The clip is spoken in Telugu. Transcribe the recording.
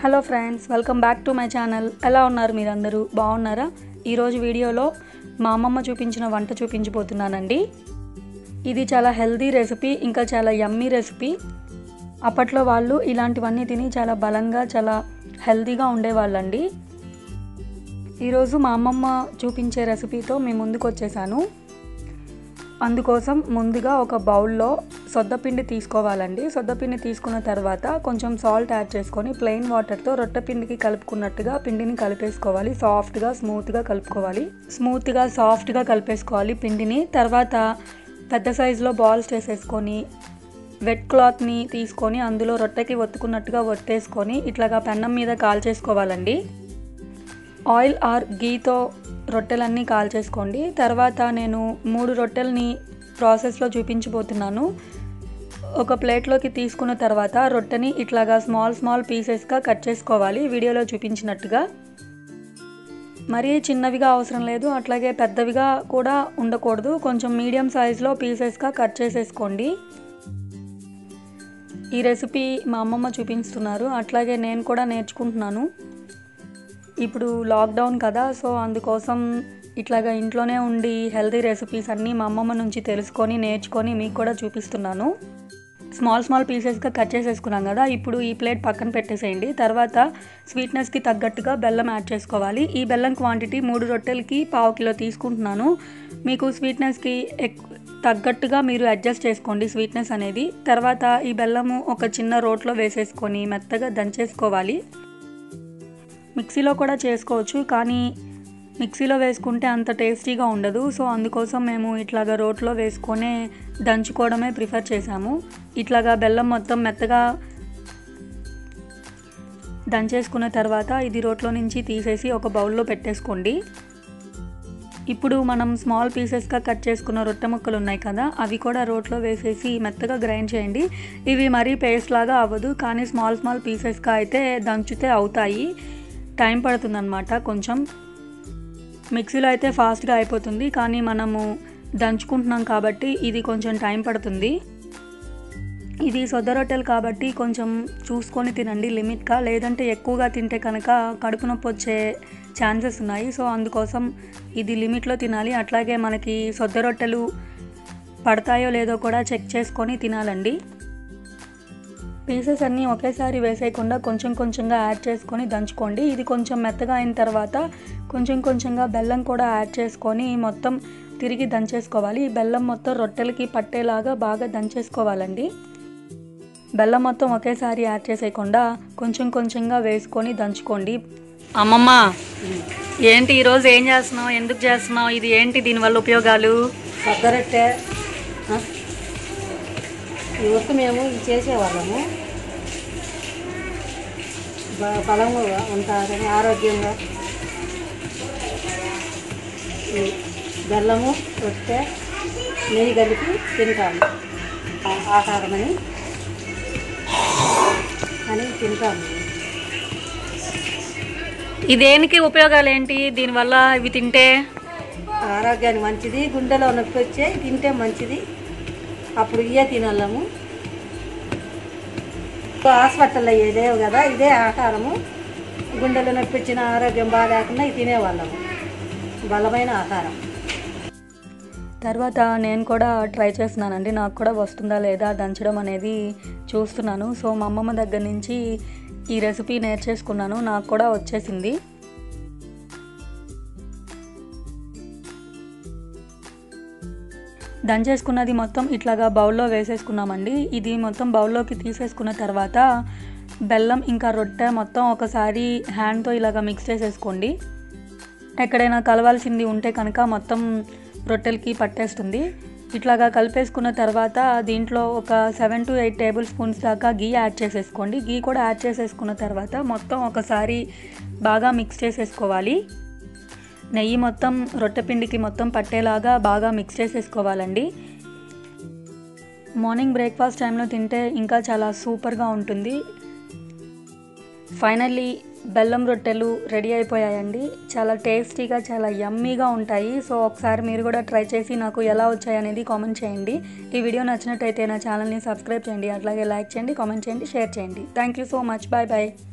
Hello friends welcome back to my channel ఎలా ఉన్నారు మీరందరూ బాగున్నారా ఈరోజు వీడియోలో మా అమ్మమ్మ చూపించిన వంట చూపించబోతున్నానండి ఇది చాలా హెల్దీ రెసిపీ ఇంకా చాలా యమ్మీ రెసిపీ అప్పట్లో వాళ్ళు ఇలాంటివన్నీ తిని చాలా బలంగా చాలా హెల్దీగా ఉండేవాళ్ళండి ఈరోజు మా అమ్మమ్మ చూపించే రెసిపీతో మీ ముందుకు వచ్చేసాను అందుకోసం ముందుగా ఒక బౌల్లో సొద్దపిండి తీసుకోవాలండి సొద్దపిండి తీసుకున్న తర్వాత కొంచెం సాల్ట్ యాడ్ చేసుకొని ప్లెయిన్ వాటర్తో రొట్టె పిండికి కలుపుకున్నట్టుగా పిండిని కలిపేసుకోవాలి సాఫ్ట్గా స్మూత్గా కలుపుకోవాలి స్మూత్గా సాఫ్ట్గా కలిపేసుకోవాలి పిండిని తర్వాత పెద్ద సైజులో బాల్స్ చేసేసుకొని వెట్ క్లాత్ని తీసుకొని అందులో రొట్టెకి ఒత్తుకున్నట్టుగా ఒత్తేసుకొని ఇట్లాగా పెన్నం మీద కాల్చేసుకోవాలండి ఆయిల్ ఆర్ గీతో రొట్టెలన్నీ కాల్చేసుకోండి తర్వాత నేను మూడు రొట్టెల్ని ప్రాసెస్లో చూపించబోతున్నాను ఒక ప్లేట్లోకి తీసుకున్న తర్వాత రొట్టెని ఇట్లాగా స్మాల్ స్మాల్ పీసెస్గా కట్ చేసుకోవాలి వీడియోలో చూపించినట్టుగా మరీ చిన్నవిగా అవసరం లేదు అట్లాగే పెద్దవిగా కూడా ఉండకూడదు కొంచెం మీడియం సైజులో పీసెస్గా కట్ చేసేసుకోండి ఈ రెసిపీ మా అమ్మమ్మ చూపిస్తున్నారు అట్లాగే నేను కూడా నేర్చుకుంటున్నాను ఇప్పుడు లాక్డౌన్ కదా సో అందుకోసం ఇట్లాగా ఇంట్లోనే ఉండి హెల్తీ రెసిపీస్ అన్నీ మా అమ్మమ్మ నుంచి తెలుసుకొని నేర్చుకొని మీకు కూడా చూపిస్తున్నాను స్మాల్ స్మాల్ పీసెస్గా కట్ చేసేసుకున్నాం కదా ఇప్పుడు ఈ ప్లేట్ పక్కన పెట్టేసేయండి తర్వాత స్వీట్నెస్కి తగ్గట్టుగా బెల్లం యాడ్ చేసుకోవాలి ఈ బెల్లం క్వాంటిటీ మూడు రొట్టెలకి పావు కిలో తీసుకుంటున్నాను మీకు స్వీట్నెస్కి ఎక్ తగ్గట్టుగా మీరు అడ్జస్ట్ చేసుకోండి స్వీట్నెస్ అనేది తర్వాత ఈ బెల్లము ఒక చిన్న రోట్లో వేసేసుకొని మెత్తగా దంచేసుకోవాలి మిక్సీలో కూడా చేసుకోవచ్చు కానీ మిక్సీలో వేసుకుంటే అంత టేస్టీగా ఉండదు సో అందుకోసం మేము ఇట్లాగా రోట్లో వేసుకొనే దంచుకోవడమే ప్రిఫర్ చేసాము ఇట్లాగా బెల్లం మొత్తం మెత్తగా దంచేసుకున్న తర్వాత ఇది రోట్లో నుంచి తీసేసి ఒక బౌల్లో పెట్టేసుకోండి ఇప్పుడు మనం స్మాల్ పీసెస్గా కట్ చేసుకున్న రొట్టె ముక్కలు ఉన్నాయి కదా అవి కూడా రోట్లో వేసేసి మెత్తగా గ్రైండ్ చేయండి ఇవి మరీ పేస్ట్ లాగా అవ్వదు కానీ స్మాల్ స్మాల్ పీసెస్గా అయితే దంచితే అవుతాయి టైం పడుతుందన్నమాట కొంచెం మిక్సీలో అయితే ఫాస్ట్గా అయిపోతుంది కానీ మనము దంచుకుంటున్నాం కాబట్టి ఇది కొంచెం టైం పడుతుంది ఇది సొద్ద రొట్టెలు కాబట్టి కొంచెం చూసుకొని తినండి లిమిట్గా లేదంటే ఎక్కువగా తింటే కనుక కడుపు నొప్పి వచ్చే ఛాన్సెస్ ఉన్నాయి సో అందుకోసం ఇది లిమిట్లో తినాలి అట్లాగే మనకి సొద్ద రొట్టెలు పడతాయో లేదో కూడా చెక్ చేసుకొని తినాలండి పీసెస్ అన్నీ ఒకేసారి వేసేయకుండా కొంచెం కొంచెంగా యాడ్ చేసుకొని దంచుకోండి ఇది కొంచెం మెత్తగా అయిన తర్వాత కొంచెం కొంచెంగా బెల్లం కూడా యాడ్ చేసుకొని మొత్తం తిరిగి దంచేసుకోవాలి ఈ బెల్లం మొత్తం రొట్టెలకి పట్టేలాగా బాగా దంచేసుకోవాలండి బెల్లం మొత్తం ఒకేసారి యాడ్ చేసేయకుండా కొంచెం కొంచెంగా వేసుకొని దంచుకోండి అమ్మమ్మ ఏంటి ఈరోజు ఏం చేస్తున్నావు ఎందుకు చేస్తున్నావు ఇది ఏంటి దీనివల్ల ఉపయోగాలు సద్దరొట్టె ఆ? ఈ వరకు మేము ఇది చేసేవాళ్ళము బ- బలంగా ఉంటారని ఆరోగ్యంగా ఈ బెల్లము రొట్టె నెయ్యి కలిపి తింటాము ఆ- ఆహారమని అని తింటాము ఈ దేనికి ఉపయోగాలు ఏంటి దీనివల్ల ఇవి తింటే ఆరోగ్యానికి మంచిది గుండెలో నొప్పి వచ్చే తింటే మంచిది అప్పుడు ఇవే తినాలము హాస్పిటల్లో ఇదేవు కదా ఇదే ఆహారము గుండెలో నొప్పి వచ్చిన ఆరోగ్యం బాగాలేకుండా ఇది తినేవాళ్ళము బలమైన ఆహారం తర్వాత నేను కూడా ట్రై చేస్తున్నానండి నాకు కూడా వస్తుందా లేదా దంచడం అనేది చూస్తున్నాను సో మా అమ్మమ్మ దగ్గర నుంచి ఈ రెసిపీ నేర్చేసుకున్నాను నాకు కూడా వచ్చేసింది దంచేసుకున్నది మొత్తం ఇట్లాగా బౌల్లో వేసేసుకున్నామండి ఇది మొత్తం బౌల్లోకి తీసేసుకున్న తర్వాత బెల్లం ఇంకా రొట్టె మొత్తం ఒకసారి హ్యాండ్తో ఇలాగ మిక్స్ చేసేసుకోండి ఎక్కడైనా కలవాల్సింది ఉంటే కనుక మొత్తం రొట్టెలకి పట్టేస్తుంది ఇట్లాగా కలిపేసుకున్న తర్వాత దీంట్లో ఒక seven to eight tablespoons దాకా గీ యాడ్ చేసేసుకోండి గీ కూడా యాడ్ చేసేసుకున్న తర్వాత మొత్తం ఒకసారి బాగా మిక్స్ చేసేసుకోవాలి నెయ్యి మొత్తం రొట్టె పిండికి మొత్తం పట్టేలాగా బాగా మిక్స్ చేసేసుకోవాలండి మార్నింగ్ బ్రేక్ఫాస్ట్ టైంలో తింటే ఇంకా చాలా సూపర్గా ఉంటుంది ఫైనల్లీ బెల్లం రొట్టెలు రెడీ అయిపోయాయండి చాలా టేస్టీగా చాలా యమ్మీగా ఉంటాయి సో ఒకసారి మీరు కూడా ట్రై చేసి నాకు ఎలా వచ్చాయి అనేది కామెంట్ చేయండి ఈ వీడియో నచ్చినట్టయితే నా ఛానల్ని సబ్స్క్రైబ్ చేయండి అట్లాగే లైక్ చేయండి కామెంట్ చేయండి షేర్ చేయండి thank you so much bye bye